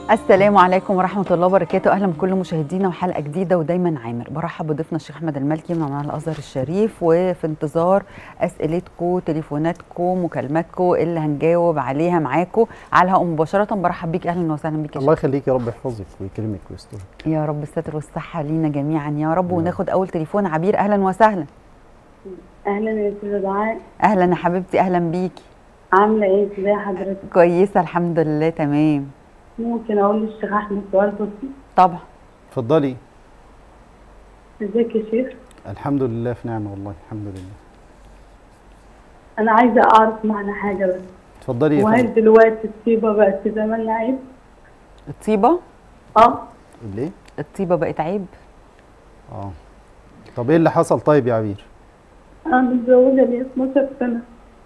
السلام عليكم ورحمة الله وبركاته أهلا بكل مشاهدينا وحلقة جديدة ودايما عامر برحب بضيفنا الشيخ أحمد المالكي من عمان الأزهر الشريف وفي انتظار أسئلتكم تليفوناتكم مكالماتكم اللي هنجاوب عليها معاكم على الهواء مباشرة برحب بيك أهلا وسهلا بيك يا الله يخليك يا رب يحفظك ويكرمك ويسترك يا رب الستر والصحة لينا جميعا يا رب يا رب. وناخد أول تليفون عبير أهلا وسهلا اهلا يا استاذه دعاء أهلا يا حبيبتي أهلا بيكي عامله ايه ازاي حضرتك كويسة الحمد لله تمام ممكن اقول للشيخ احمد سؤال بسيط طبعا اتفضلي ازيك يا شيخ الحمد لله في نعمه والله الحمد لله انا عايزه اعرف معنى حاجه بس اتفضلي يا وهل فندم دلوقتي الطيبه بقت في زماننا عيب الطيبة اه ليه الطيبة بقت عيب اه طب ايه اللي حصل طيب يا عبير انا متجوزه ليا 12 سنه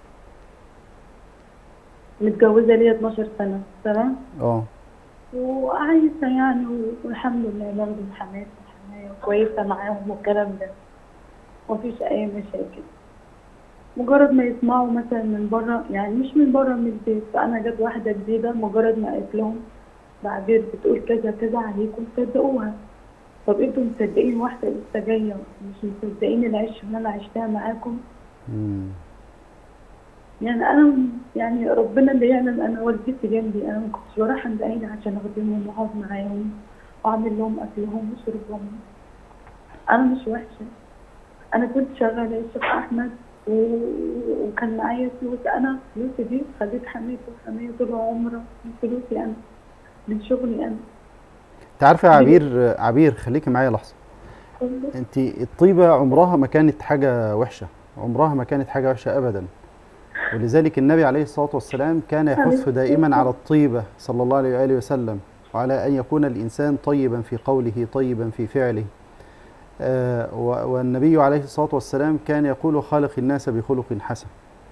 متجوزه ليا 12 سنه تمام اه وعايزه يعني والحمد لله برضه حماتي وحماية كويسه معاهم والكلام ده مفيش اي مشاكل مجرد ما يسمعوا مثلا من بره يعني مش من بره من البيت فانا جت واحده جديده مجرد ما قالت لهم بعبير بتقول كذا كذا عليكم صدقوها طب انتوا مصدقين واحده لسه جايه مش مصدقين العيش اللي انا عشتها معاكم مم. يعني انا يعني ربنا اللي يعلم انا والدتي جنبي انا ما كنتش بروح عند عيلة عشان اخدمهم واقعد معاهم واعمل لهم اكلهم وشربهم انا مش وحشه انا كنت شغاله يا شيخ احمد و... وكان معايا فلوس انا فلوسي دي خليت حماتي وحماية طول عمره من فلوسي انا من شغلي انا انت عارفه يا عبير عبير خليكي معايا لحظه كله انت الطيبه عمرها ما كانت حاجه وحشه عمرها ما كانت حاجه وحشه ابدا ولذلك النبي عليه الصلاه والسلام كان يحث دائما على الطيبه صلى الله عليه واله وسلم وعلى ان يكون الانسان طيبا في قوله طيبا في فعله آه، و- والنبي عليه الصلاه والسلام كان يقول خالق الناس بخلق حسن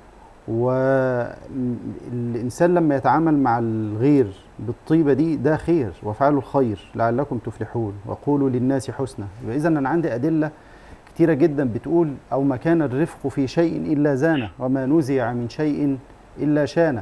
والإنسان لما يتعامل مع الغير بالطيبة دي ده خير وافعلوا الخير لعلكم تفلحون وقولوا للناس حسنا إذا أنا عندي أدلة كتيرة جدا بتقول أو ما كان الرفق في شيء إلا زانه وما نزع من شيء إلا شانه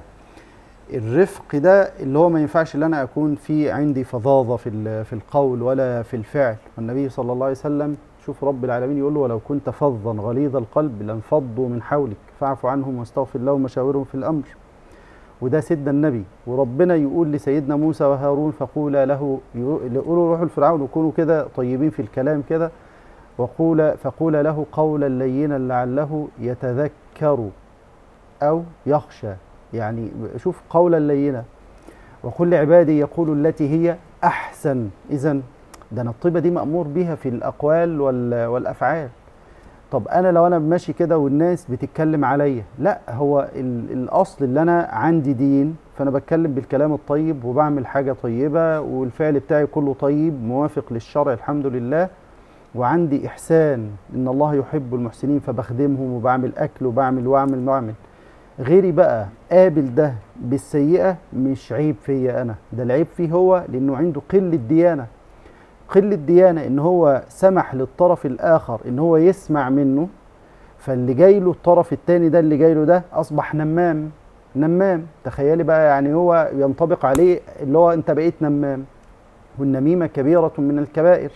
الرفق ده اللي هو ما ينفعش ان انا اكون في عندي فظاظه في ال- في القول ولا في الفعل والنبي صلى الله عليه وسلم شوف رب العالمين يقول له ولو كنت فظا غليظ القلب لانفضوا من حولك فاعف عنهم واستغفر لهم وشاورهم في الامر وده سيدنا النبي وربنا يقول لسيدنا موسى وهارون فقولا له يقولوا روحوا لفرعون وكونوا كده طيبين في الكلام كده وقول فقول له قولا لينا لعله يتذكر او يخشى يعني شوف قولا لينا وقل لعبادي يقولوا التي هي احسن اذا ده انا الطيبه دي مامور بيها في الاقوال وال- والافعال طب انا لو انا ماشي كده والناس بتتكلم عليا لا هو ال- الاصل اللي انا عندي دين فانا بتكلم بالكلام الطيب وبعمل حاجه طيبه والفعل بتاعي كله طيب موافق للشرع الحمد لله وعندي احسان ان الله يحب المحسنين فبخدمهم وبعمل اكل وبعمل واعمل واعمل غيري بقى قابل ده بالسيئه مش عيب فيا انا ده العيب فيه هو لانه عنده قله ديانه قله ديانه ان هو سمح للطرف الاخر ان هو يسمع منه فاللي جاي له الطرف الثاني ده اللي جاي له ده اصبح نمام نمام تخيلي بقى يعني هو ينطبق عليه اللي هو انت بقيت نمام والنميمه كبيره من الكبائر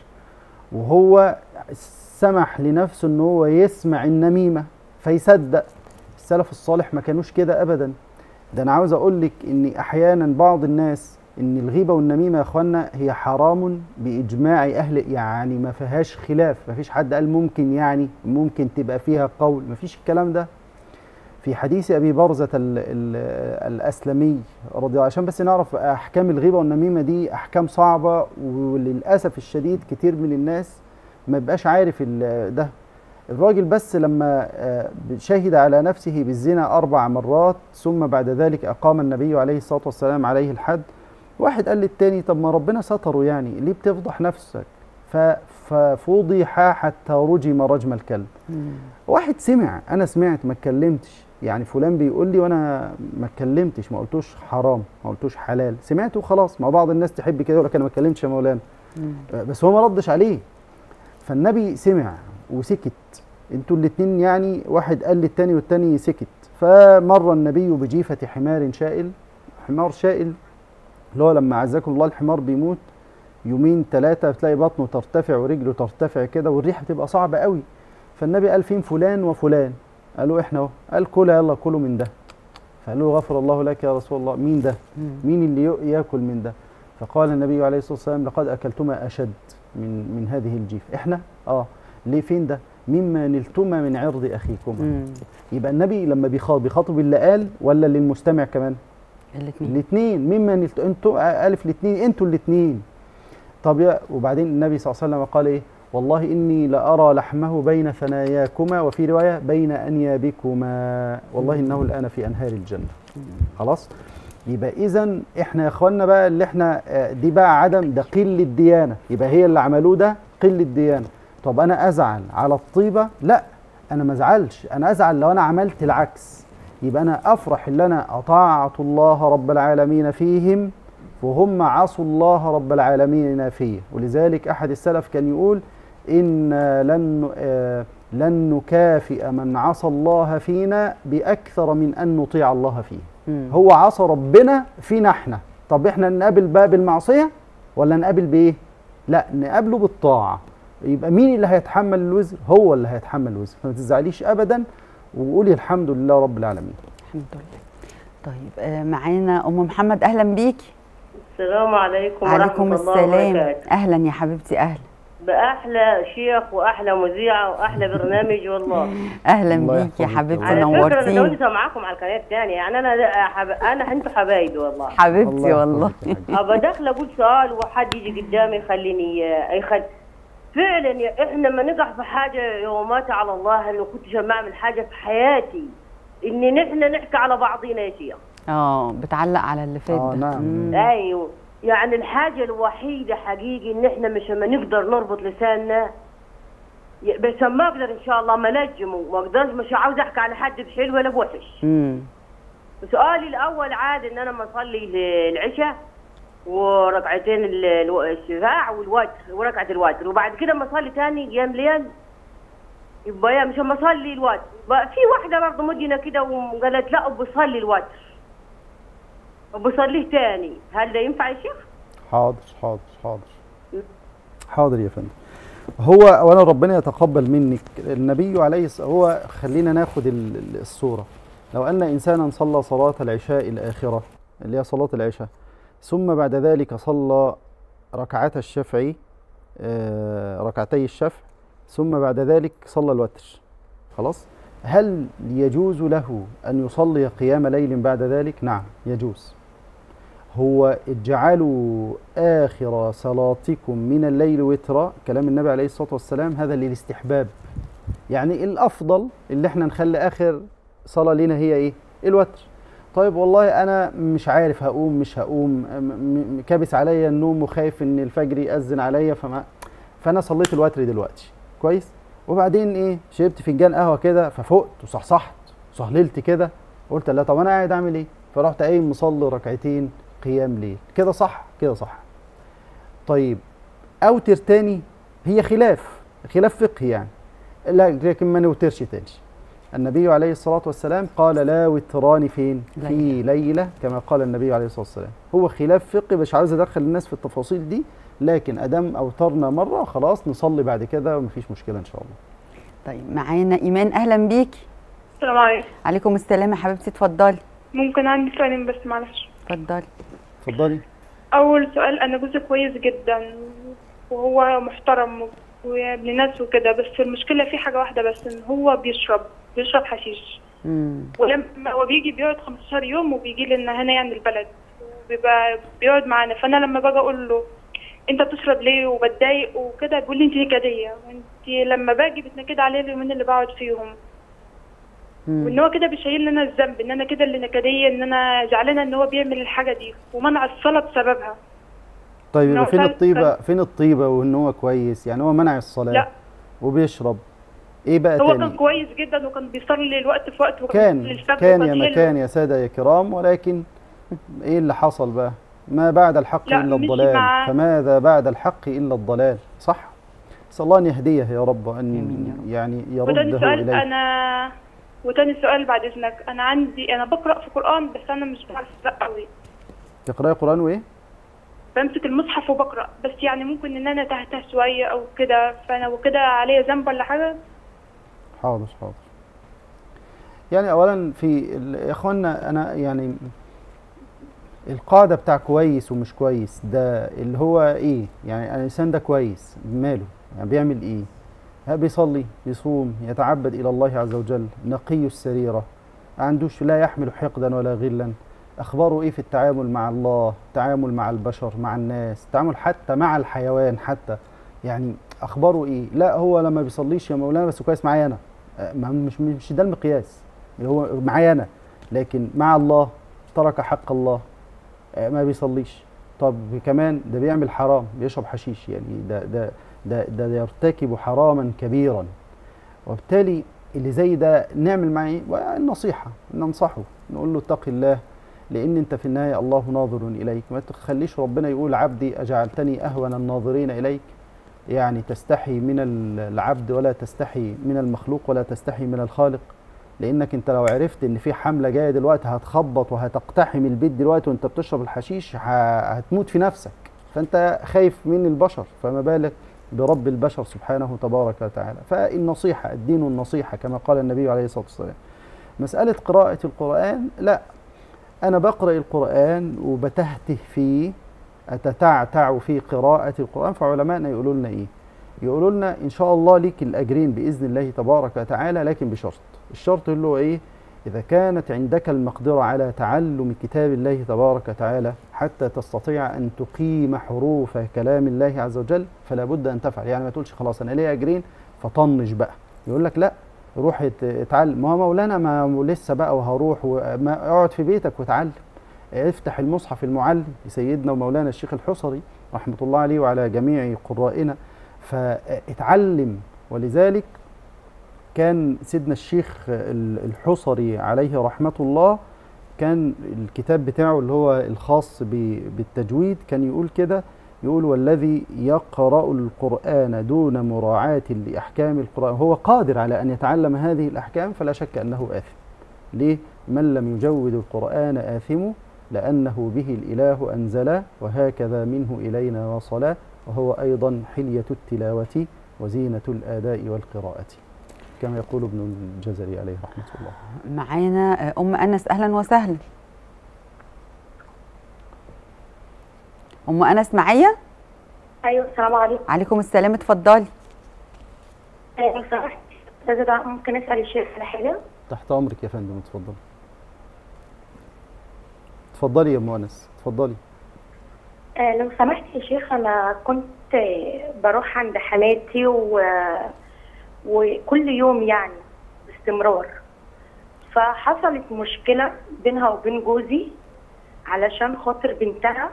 وهو سمح لنفسه ان هو يسمع النميمه فيصدق السلف الصالح ما كانوش كده ابدا ده انا عاوز اقول لك ان احيانا بعض الناس ان الغيبه والنميمه يا اخوانا هي حرام باجماع اهل يعني ما فيهاش خلاف ما فيش حد قال ممكن يعني ممكن تبقى فيها قول ما فيش الكلام ده في حديث ابي برزه ال ال الاسلمي رضي الله عشان بس نعرف احكام الغيبه والنميمه دي احكام صعبه وللاسف الشديد كتير من الناس ما بيبقاش عارف ال- ده الراجل بس لما آه، شهد على نفسه بالزنا أربع مرات ثم بعد ذلك أقام النبي عليه الصلاة والسلام عليه الحد واحد قال للتاني طب ما ربنا ستره يعني ليه بتفضح نفسك ف- ففضح حتى رجم رجم الكلب واحد سمع انا سمعت ما اتكلمتش يعني فلان بيقول لي وانا ما اتكلمتش ما قلتوش حرام ما قلتوش حلال سمعته وخلاص ما بعض الناس تحب كده يقول لك انا ما اتكلمتش يا مولانا بس هو ما ردش عليه فالنبي سمع وسكت انتوا الاتنين يعني واحد قال للتاني والتاني سكت فمر النبي بجيفة حمار شائل حمار شائل اللي هو لما عزكم الله الحمار بيموت يومين ثلاثة بتلاقي بطنه ترتفع ورجله ترتفع كده والريحة بتبقى صعبة قوي فالنبي قال فين فلان وفلان قالوا احنا اهو قال كلوا يلا كلوا من ده فقالوا له غفر الله لك يا رسول الله مين ده مم. مين اللي يو- ياكل من ده فقال النبي عليه الصلاة والسلام لقد أكلتما أشد من من هذه الجيف احنا اه ليه فين ده مما نلتما من عرض أخيكما مم. يبقى النبي لما بيخاطب بيخاطب اللي قال ولا للمستمع كمان الاثنين الاثنين مما نلت... انتوا الف الاثنين انتوا الاثنين طب يا وبعدين النبي صلى الله عليه وسلم قال ايه والله اني لارى لحمه بين ثناياكما وفي روايه بين انيابكما والله انه الان في انهار الجنه خلاص يبقى اذا احنا يا اخوانا بقى اللي احنا آه، دي بقى عدم ده قله ديانه يبقى هي اللي عملوه ده قله ديانه طب انا ازعل على الطيبه لا انا ما ازعلش انا ازعل لو انا عملت العكس يبقى انا افرح ان انا اطاعت الله رب العالمين فيهم وهم عصوا الله رب العالمين فيه ولذلك احد السلف كان يقول ان لن آه، لن نكافئ من عصى الله فينا باكثر من ان نطيع الله فيه مم. هو عصى ربنا فينا احنا طب احنا نقابل بقى بالمعصيه ولا نقابل بايه لا نقابله بالطاعه يبقى مين اللي هيتحمل الوزر هو اللي هيتحمل الوزر فما تزعليش ابدا وقولي الحمد لله رب العالمين الحمد لله طيب آه، معانا ام محمد اهلا بيكي السلام عليكم عليكم ورحمة الله السلام وبركاته اهلا يا حبيبتي اهلا بأحلى شيخ وأحلى مذيعة وأحلى برنامج والله اهلا الله بيكي يا يحفظك. حبيبتي على فكرة أنا نورتيني جوزتها معاكم على القناة الثانية يعني أنا حب... أنا أنتوا حبايبي والله حبيبتي والله يحفظك يا حاج. أبقى داخلة أقول سؤال وحد يجي قدامي يخليني يخل فعلا يا إحنا لما نقع في حاجة يومات على الله إنه كنت بعمل حاجة في حياتي إن نحن نحكي على بعضينا يا شيخ اه بتعلق على اللي فات آه، ده نعم. مم. ايوه يعني الحاجه الوحيده حقيقي ان احنا مش ما نقدر نربط لساننا ي- بس ما اقدر ان شاء الله ما نجمه ما اقدرش مش عاوز احكي على حد بحلو ولا بوحش مم. سؤالي الاول عاد ان انا ما اصلي ل- العشاء وركعتين ال- الو- الشفاع والوتر وركعه الوتر وبعد كده ما اصلي تاني قيام ليل يبقى يا مش ما اصلي الوتر بقى في واحده برضه مدينه كده وقالت لا بصلي الوتر وبصليه تاني هل ده ينفع يا شيخ؟ حاضر حاضر حاضر حاضر يا فندم هو اولا ربنا يتقبل منك النبي عليه الصلاه هو خلينا ناخد ال- ال- الصوره لو ان انسانا صلى صلاه العشاء الاخره اللي هي صلاه العشاء ثم بعد ذلك صلى ركعات الشفع آه، ركعتي الشفع ثم بعد ذلك صلى الوتر خلاص هل يجوز له ان يصلي قيام ليل بعد ذلك نعم يجوز هو اجعلوا آخر صلاتكم من الليل وترا كلام النبي عليه الصلاة والسلام هذا للاستحباب يعني الأفضل اللي احنا نخلي آخر صلاة لنا هي إيه الوتر طيب والله أنا مش عارف هقوم مش هقوم م- م- كابس عليا النوم وخايف إن الفجر يأذن عليا فما فأنا صليت الوتر دلوقتي كويس وبعدين إيه شربت فنجان قهوة كده ففقت وصحصحت صهللت كده قلت لا طب أنا قاعد أعمل إيه فرحت قايم مصلي ركعتين قيام ليل كده صح كده صح طيب اوتر تاني هي خلاف خلاف فقهي يعني لا لكن ما نوترش تاني النبي عليه الصلاة والسلام قال لا وتران فين في ليلة كما قال النبي عليه الصلاة والسلام هو خلاف فقهي مش عاوز ادخل الناس في التفاصيل دي لكن ادام اوترنا مرة خلاص نصلي بعد كده ومفيش مشكلة ان شاء الله طيب معانا ايمان اهلا بيكي السلام عليكم عليكم السلام يا حبيبتي اتفضلي ممكن عندي سؤالين بس معلش اتفضلي اتفضلي اول سؤال انا جوزي كويس جدا وهو محترم وابن ناس وكده بس المشكله في حاجه واحده بس ان هو بيشرب بيشرب حشيش مم. ولما هو بيجي بيقعد 15 يوم وبيجي لنا هنا يعني البلد وبيبقى بيقعد معانا فانا لما باجي اقول له انت بتشرب ليه وبتضايق وكده بيقول لي انت نكديه وانت لما باجي بتنكد عليه اليومين اللي بقعد فيهم مم. وان هو كده بيشيل لنا الذنب ان انا كده اللي نكديه ان انا زعلانه ان هو بيعمل الحاجه دي ومنع الصلاه بسببها طيب نعم، يبقى فين فعلا- الطيبة فين الطيبة وان هو كويس يعني هو منع الصلاة لا. وبيشرب ايه بقى هو تاني كان كويس جدا وكان بيصلي الوقت في وقت وكان كان بيصلي الفجر كان وكان يا حلو. مكان يا سادة يا كرام ولكن ايه اللي حصل بقى ما بعد الحق لا، إلا مش الضلال مع- فماذا بعد الحق إلا الضلال صح نسأل الله أن يهديه يا رب آمين أن يا رب. يعني وتاني يرده سؤال إليه انا وتاني سؤال بعد اذنك انا عندي انا بقرا في قران بس انا مش بعرف اقرا قوي تقرأي قرآن وإيه بمسك المصحف وبقرا بس يعني ممكن ان انا تهته شويه او كده فانا وكده عليا ذنب ولا حاجه حاضر حاضر يعني اولا في ال- يا اخوانا انا يعني القاعده بتاع كويس ومش كويس ده اللي هو ايه يعني الانسان ده كويس ماله يعني بيعمل ايه ها بيصلي بيصوم يتعبد الى الله عز وجل نقي السريره ما عندوش لا يحمل حقدا ولا غلا اخباره ايه في التعامل مع الله التعامل مع البشر مع الناس التعامل حتى مع الحيوان حتى يعني اخباره ايه لا هو لما بيصليش يا مولانا بس كويس معايا انا آه، ما- مش مش ده المقياس اللي هو معايا انا لكن مع الله ترك حق الله آه، ما بيصليش طب كمان ده بيعمل حرام بيشرب حشيش يعني ده ده ده ده يرتكب حراما كبيرا وبالتالي اللي زي ده نعمل معاه ايه النصيحه ننصحه نقول له اتق الله لان انت في النهايه الله ناظر اليك ما تخليش ربنا يقول عبدي اجعلتني اهون الناظرين اليك يعني تستحي من ال- العبد ولا تستحي من المخلوق ولا تستحي من الخالق لانك انت لو عرفت ان في حمله جايه دلوقتي هتخبط وهتقتحم البيت دلوقتي وانت بتشرب الحشيش ه- هتموت في نفسك فانت خايف من البشر فما بالك برب البشر سبحانه تبارك وتعالى فالنصيحه الدين النصيحه كما قال النبي عليه الصلاه والسلام مساله قراءه القران لا انا بقرا القران وبتهته فيه اتتعتع في قراءه القران فعلمائنا يقولوا لنا ايه يقولوا لنا ان شاء الله ليك الاجرين باذن الله تبارك وتعالى لكن بشرط الشرط اللي هو ايه اذا كانت عندك المقدره على تعلم كتاب الله تبارك وتعالى حتى تستطيع ان تقيم حروف كلام الله عز وجل فلا بد ان تفعل يعني ما تقولش خلاص انا ليا اجرين فطنش بقى يقول لك لا روح ات- اتعلم ما هو مولانا ما لسه بقى وهروح وما اقعد في بيتك واتعلم افتح المصحف المعلم لسيدنا ومولانا الشيخ الحصري رحمه الله عليه وعلى جميع قرائنا فاتعلم ولذلك كان سيدنا الشيخ ال- الحصري عليه رحمة الله كان الكتاب بتاعه اللي هو الخاص ب- بالتجويد كان يقول كده يقول والذي يقرأ القرآن دون مراعاة لأحكام القرآن هو قادر على أن يتعلم هذه الأحكام فلا شك أنه آثم ليه؟ من لم يجود القرآن آثم لأنه به الإله أنزلا وهكذا منه إلينا وصلا وهو أيضا حلية التلاوة وزينة الآداء والقراءة كما يقول ابن الجزري عليه رحمة الله معانا آه، ام انس اهلا وسهلا ام انس معايا ايوه السلام عليكم عليكم السلام اتفضلي آه، لو سمحت استاذة دعاء ممكن اسال الشيخ على حاجه تحت أمرك يا فندم اتفضلي اتفضلي يا أم أنس اتفضلي آه، لو سمحت يا شيخ انا كنت آه، بروح عند حماتي و... وكل يوم يعني باستمرار فحصلت مشكله بينها وبين جوزي علشان خاطر بنتها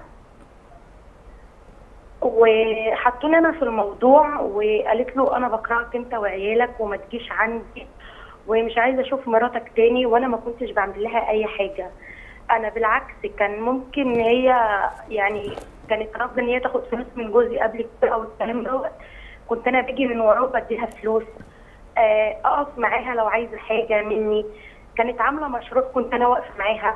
وحطوني انا في الموضوع وقالت له انا بكرهك انت وعيالك وما تجيش عندي ومش عايزه اشوف مراتك تاني وانا ما كنتش بعمل لها اي حاجه انا بالعكس كان ممكن هي يعني كانت رافضه ان هي تاخد فلوس من جوزي قبل كده او الكلام دوت كنت انا باجي من وراه بديها فلوس آه، اقف معاها لو عايزه حاجه مني كانت عامله مشروع كنت انا واقفه معاها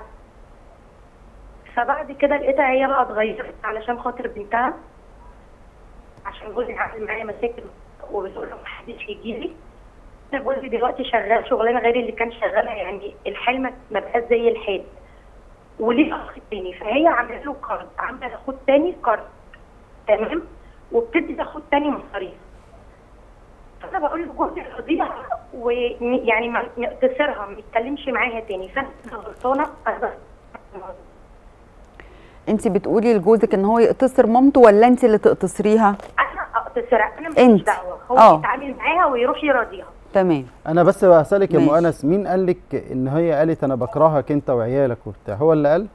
فبعد كده لقيتها هي بقى اتغيرت علشان خاطر بنتها عشان جوزي عامل معايا مشاكل وبتقول له محدش يجي لي انا جوزي دلوقتي شغال شغلانه غير اللي كان شغالها يعني الحال ما ما بقاش زي الحال وليه اخ تاني فهي عامله له قرض عامله لاخوه تاني قرض تمام وبتدي لاخوه تاني مصاريف فانا بقول لجوزي ارضيها ويعني ما تسرها ما يتكلمش معاها تاني فانا غلطانه أنا انت بتقولي لجوزك ان هو يقتصر مامته ولا انت اللي تقتصريها انا اقتصرها انا مش انت. دعوه هو آه. يتعامل معاها ويروح يراضيها تمام أنا بس هسألك يا أم ماشي. أنس مين قال لك إن هي قالت أنا بكرهك أنت وعيالك وبتاع هو اللي قال؟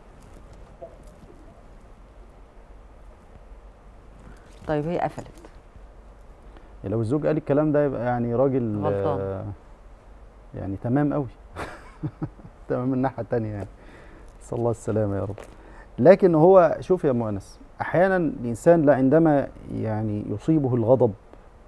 طيب هي قفلت لو الزوج قال الكلام ده يبقى يعني راجل غلطان. آه، يعني تمام قوي تمام من الناحيه التانية يعني نسال الله السلامه يا رب لكن هو شوف يا ام انس احيانا الانسان لا عندما يعني يصيبه الغضب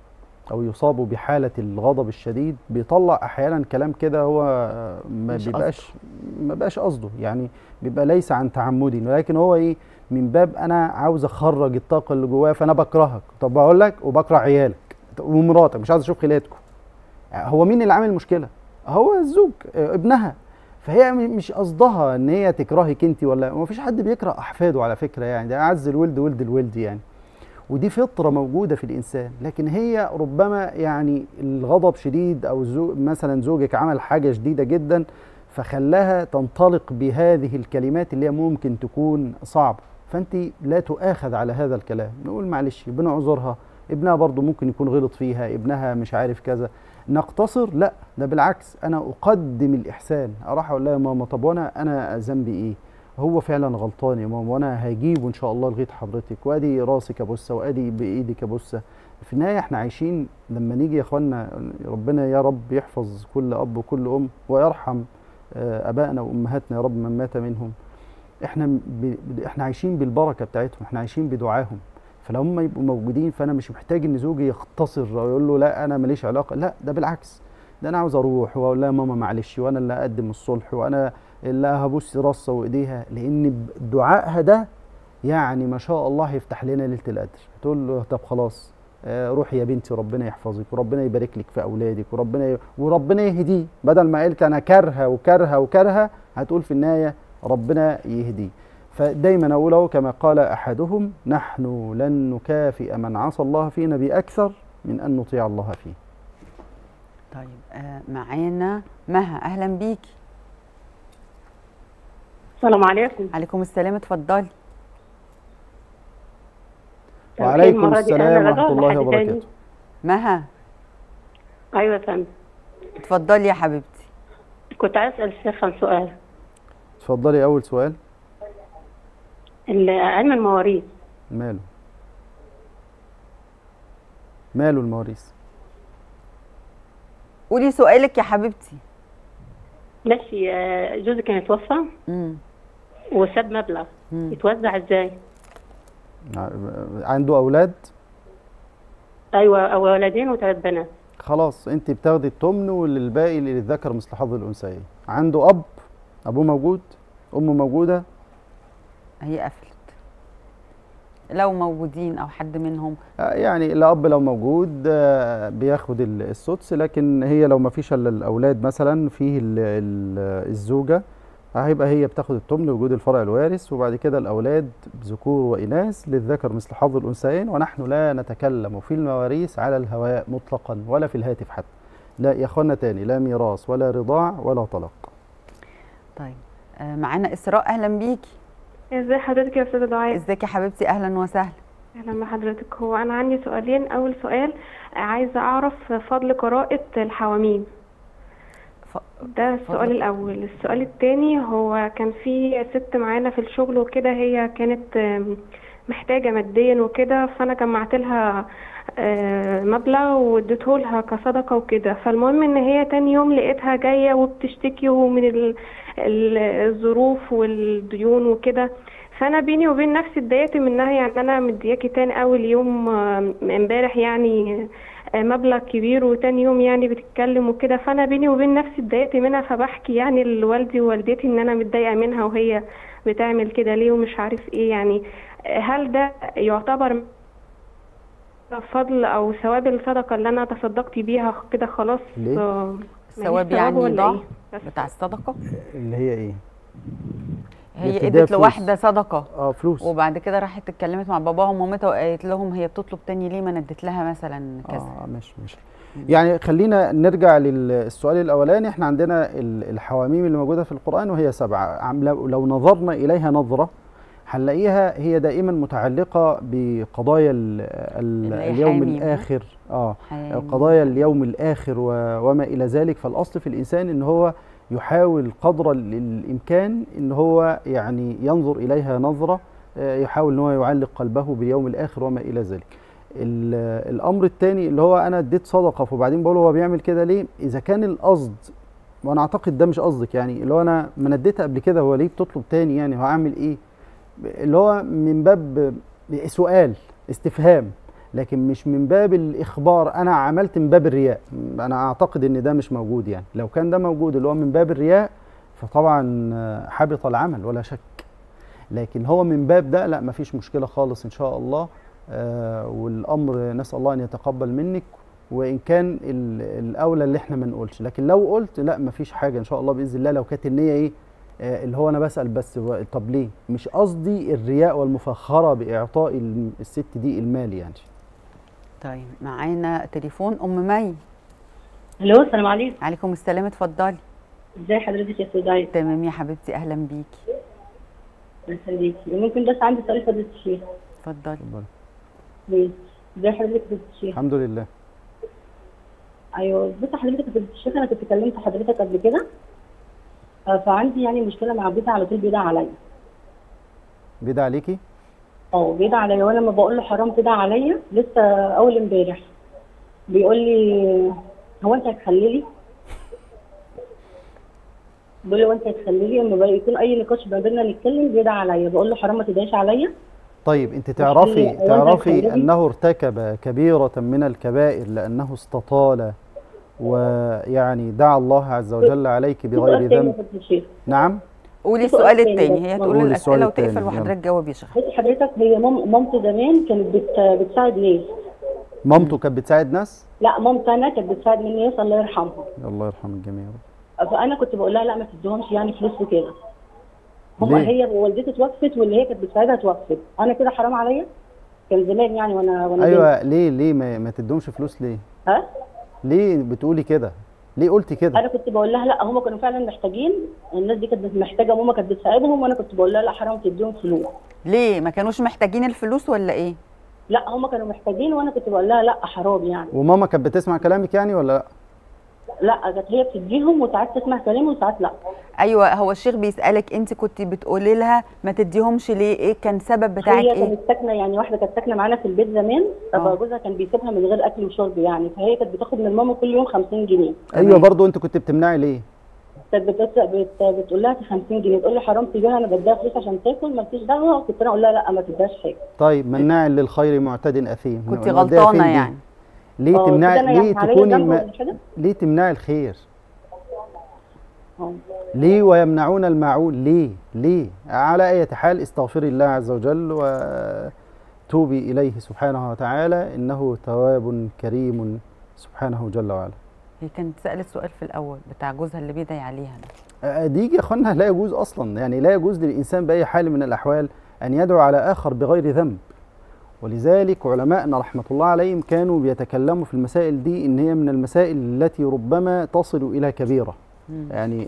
او يصابوا بحاله الغضب الشديد بيطلع احيانا كلام كده هو ما مش بيبقاش ما بقاش قصده يعني بيبقى ليس عن تعمد ولكن هو ايه من باب انا عاوز اخرج الطاقه اللي جوايا فانا بكرهك طب بقول لك وبكره عيالك ومراتك مش عايز اشوف خلقتكم هو مين اللي عامل مشكله هو الزوج آه، ابنها فهي م- مش قصدها ان هي تكرهك انت ولا ما فيش حد بيكره احفاده على فكره يعني ده اعز الولد ولد الولد يعني ودي فطره موجوده في الانسان لكن هي ربما يعني الغضب شديد او زو مثلا زوجك عمل حاجه شديده جدا فخلاها تنطلق بهذه الكلمات اللي هي ممكن تكون صعبه فانت لا تؤاخذ على هذا الكلام نقول معلش بنعذرها ابنها برضو ممكن يكون غلط فيها ابنها مش عارف كذا نقتصر لا ده بالعكس انا اقدم الاحسان اروح اقول لها يا ماما طب وانا انا ذنبي ايه هو فعلا غلطان يا ماما وانا هجيبه ان شاء الله لغايه حضرتك وادي راسك ابوسه وادي بايدك ابوسه في النهايه احنا عايشين لما نيجي يا اخوانا ربنا يا رب يحفظ كل اب وكل ام ويرحم آه، ابائنا وامهاتنا يا رب من مات منهم احنا ب... ب- احنا عايشين بالبركه بتاعتهم احنا عايشين بدعائهم فلو هم يبقوا موجودين فانا مش محتاج ان زوجي يختصر او يقول له لا انا ماليش علاقه لا ده بالعكس ده انا عاوز اروح واقول لها يا ماما معلش وانا اللي اقدم الصلح وانا اللي هبوس راسها وايديها لان ب- دعائها ده يعني ما شاء الله هيفتح لنا ليله القدر تقول له طب خلاص آه، روحي يا بنتي ربنا يحفظك وربنا يبارك لك في اولادك وربنا ي... وربنا يهديه بدل ما قلت انا كارهه وكارهه وكارهه هتقول في النهايه ربنا يهديه فدايما اقول اهو كما قال احدهم نحن لن نكافئ من عصى الله فينا باكثر من ان نطيع الله فيه طيب آه معانا مها اهلا بيكي السلام عليكم عليكم السلام اتفضلي وعليكم المرة دي السلام أنا ورحمه رجاء الله لحد تاني. وبركاته مها ايوه يا فندم اتفضلي يا حبيبتي كنت عايز اسال الشيخ عن سؤال اتفضلي اول سؤال ال- علم المواريث ماله ماله المواريث قولي سؤالك يا حبيبتي ماشي آه، جوزي كان يتوفى امم وساب مبلغ مم. يتوزع ازاي ع- عنده اولاد ايوه أو ولدين وثلاث بنات خلاص انت بتاخدي التمن والباقي للذكر مثل حظ الانثيين عنده اب ابوه موجود امه موجوده هي قفلت لو موجودين او حد منهم آه، يعني الاب لو موجود آه، بياخد ال- السدس لكن هي لو ما فيش الا الاولاد مثلا فيه ال- ال- الزوجه هيبقى هي بتاخد التمن لوجود الفرع الوارث وبعد كده الاولاد ذكور واناث للذكر مثل حظ الانثيين ونحن لا نتكلم في المواريث على الهواء مطلقا ولا في الهاتف حتى لا يا اخوانا تاني لا ميراث ولا رضاع ولا طلاق طيب آه معانا اسراء اهلا بيكي ازي حضرتك يا استاذه دعاء ازيك يا حبيبتي اهلا وسهلا اهلا بحضرتك هو انا عندي سؤالين اول سؤال عايزه اعرف فضل قراءه الحواميم ف... ده السؤال الاول السؤال التاني هو كان في ست معانا في الشغل وكده هي كانت آم، محتاجه ماديا وكده فانا جمعت لها آه، مبلغ واديته لها كصدقه وكده فالمهم ان هي تاني يوم لقيتها جايه وبتشتكي من ال- ال- الظروف والديون وكده فانا بيني وبين نفسي اتضايقت منها يعني انا مدياكي تاني اول يوم آه، امبارح يعني آه، مبلغ كبير وتاني يوم يعني بتتكلم وكده فانا بيني وبين نفسي اتضايقت منها فبحكي يعني لوالدي ووالدتي ان انا متضايقه منها وهي بتعمل كده ليه ومش عارف ايه يعني آه، هل ده يعتبر فضل او ثواب الصدقه اللي انا تصدقت بيها كده خلاص ليه؟ آه، ماليش الثواب ثواب يعني ولا ضاع إيه؟ بس. بتاع الصدقه اللي هي ايه هي بتديها ادت فلوس. لواحده صدقه اه فلوس وبعد كده راحت اتكلمت مع باباها ومامتها وقالت لهم هي بتطلب تاني ليه ما انا اديت لها مثلا كذا اه ماشي ماشي يعني خلينا نرجع للسؤال الاولاني احنا عندنا ال- الحواميم اللي موجوده في القران وهي سبعه عم- لو لو نظرنا اليها نظره هنلاقيها هي دائما متعلقه بقضايا ال ال اللي هي اليوم حاميم. الاخر اه حاميم. قضايا اليوم الاخر و- وما الى ذلك فالاصل في الانسان ان هو يحاول قدر ال- الامكان ان هو يعني ينظر اليها نظره آه، يحاول ان هو يعلق قلبه باليوم الاخر وما الى ذلك ال- الامر الثاني اللي هو انا اديت صدقه فبعدين بقول هو بيعمل كده ليه اذا كان القصد وانا اعتقد ده مش قصدك يعني اللي هو انا ما أنا اديتها قبل كده هو ليه بتطلب تاني يعني هو اعمل ايه اللي هو من باب سؤال استفهام لكن مش من باب الاخبار انا عملت من باب الرياء انا اعتقد ان ده مش موجود يعني لو كان ده موجود اللي هو من باب الرياء فطبعا آه، حبط العمل ولا شك لكن هو من باب ده لا مفيش مشكله خالص ان شاء الله آه، والامر نسال الله ان يتقبل منك وان كان ال- الاولى اللي احنا ما نقولش لكن لو قلت لا مفيش حاجه ان شاء الله باذن الله لو كانت النيه ايه آه، اللي هو انا بسال بس هو طب ليه مش قصدي الرياء والمفاخره باعطاء ال- الست دي المال يعني طيب معانا تليفون ام مي الو السلام عليكم عليكم السلام اتفضلي ازي حضرتك يا سوداي تمام يا حبيبتي اهلا بيكي الله يخليكي ممكن بس عندي سؤال فضيلة الشيخ اتفضلي اتفضلي. بليز ازي حضرتك فضيلة الشيخ الحمد لله ايوه بص حضرتك يا فضيلة الشيخ انا كنت كلمت حضرتك قبل كده آه، فعندي يعني مشكله مع بيتي على طول بيدعي عليا بيد عليكي اه بيدعي عليا وانا لما بقول له حرام تدعي عليا لسه اول امبارح بيقول لي هو انت هتخللي بيقول لي هو انت هتخللي لما بقى يكون اي نقاش ما بيننا نتكلم بيدعي عليا بقول له حرام ما تدعيش عليا طيب انت تعرفي هو أنت تعرفي هتخليني؟ انه ارتكب كبيرة من الكبائر لانه استطال ويعني دعا الله عز وجل عليك بغير سؤال تاني يا ذنب فضيلة الشيخ نعم قولي سؤال السؤال تاني التاني بس. هي تقول قولي السؤال الاسئله وتقفل التاني، وحضرتك يلا. جاوب يا شيخ بص حضرتك هي مام مامتي زمان كانت بت... بتساعد ناس مامته كانت بتساعد ناس لا مامتي انا كانت بتساعد من ناس الله يرحمها الله يرحم الجميع يا رب. فانا كنت بقول لها لا ما تديهمش يعني فلوس وكده هم ليه؟ هي والدتي توفت واللي هي كانت بتساعدها توفت انا كده حرام عليا كان زمان يعني وانا وانا بنت. ايوه ليه ليه ما, ما تدومش فلوس ليه ها ليه بتقولي كده ليه قلتي كده انا كنت بقول لها لا هم كانوا فعلا محتاجين الناس دي كانت محتاجه ماما كانت بتساعدهم وانا كنت بقول لها لا حرام تديهم فلوس ليه ما كانوش محتاجين الفلوس ولا ايه لا هم كانوا محتاجين وانا كنت بقول لها لا حرام يعني وماما كانت بتسمع كلامك يعني ولا لا لا كانت هي بتديهم وساعات تسمع كلامي وساعات لا ايوه هو الشيخ بيسالك انت كنت بتقولي لها ما تديهمش ليه ايه كان سبب بتاعك هي ايه كانت ساكنه يعني واحده كانت ساكنه معانا في البيت زمان آه. فجوزها كان بيسيبها من غير اكل وشرب يعني فهي كانت بتاخد من ماما كل يوم 50 جنيه ايوه برضو انت كنت بتمنعي ليه كانت بتس- بت... بتقول لها 50 جنيه تقول لي حرام تجيبها انا بديها فلوس عشان تاكل مالكيش دعوه كنت انا اقول لها لا ما تديهاش حاجه طيب مناع للخير معتد اثيم كنت نوديها فين غلطانه دي؟ يعني ليه آه، تمنعي كده أنا ليه يعني عليا تكوني ذنب ما... ولا حاجة؟ ليه تمنعي الخير آه. ليه ويمنعون الماعون ليه ليه على أي حال استغفري الله عز وجل وتوبي إليه سبحانه وتعالى إنه تواب كريم سبحانه جل وعلا هي كانت سالت سؤال في الاول بتاع جوزها اللي بيدعي عليها ده آه، دي يا اخوانا لا يجوز اصلا يعني لا يجوز للانسان باي حال من الاحوال ان يدعو على اخر بغير ذنب ولذلك علماءنا رحمه الله عليهم كانوا بيتكلموا في المسائل دي ان هي من المسائل التي ربما تصل الى كبيره مم. يعني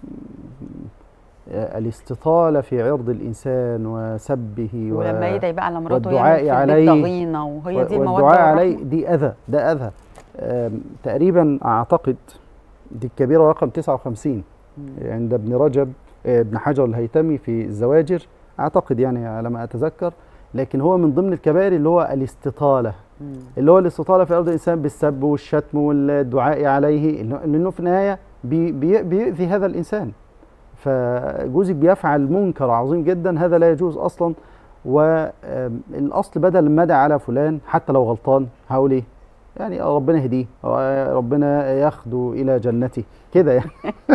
آه، الاستطاله في عرض الانسان وسبه و- ولما يدعي بقى على مراته والدعاء يعمل في عليه البيت ضغينه وهي دي المواد والدعاء عليه دي اذى ده اذى آم، تقريبا اعتقد دي الكبيره رقم 59 عند ابن رجب آه، ابن حجر الهيتمي في الزواجر اعتقد يعني على ما اتذكر لكن هو من ضمن الكبائر اللي هو الاستطاله اللي هو الاستطاله في ارض الانسان بالسب والشتم والدعاء عليه إنه- لانه في النهايه بي بي بيؤذي هذا الانسان فجوزك بيفعل منكر عظيم جدا هذا لا يجوز اصلا والاصل بدل ما ادعي على فلان حتى لو غلطان هقول ايه يعني ربنا يهديه ربنا ياخده الى جنته كده يعني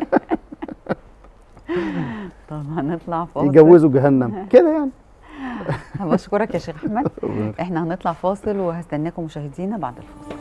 طب هنطلع فاصل يجوزوا جهنم كده يعني بشكرك يا شيخ احمد احنا هنطلع فاصل وهستناكم مشاهدينا بعد الفاصل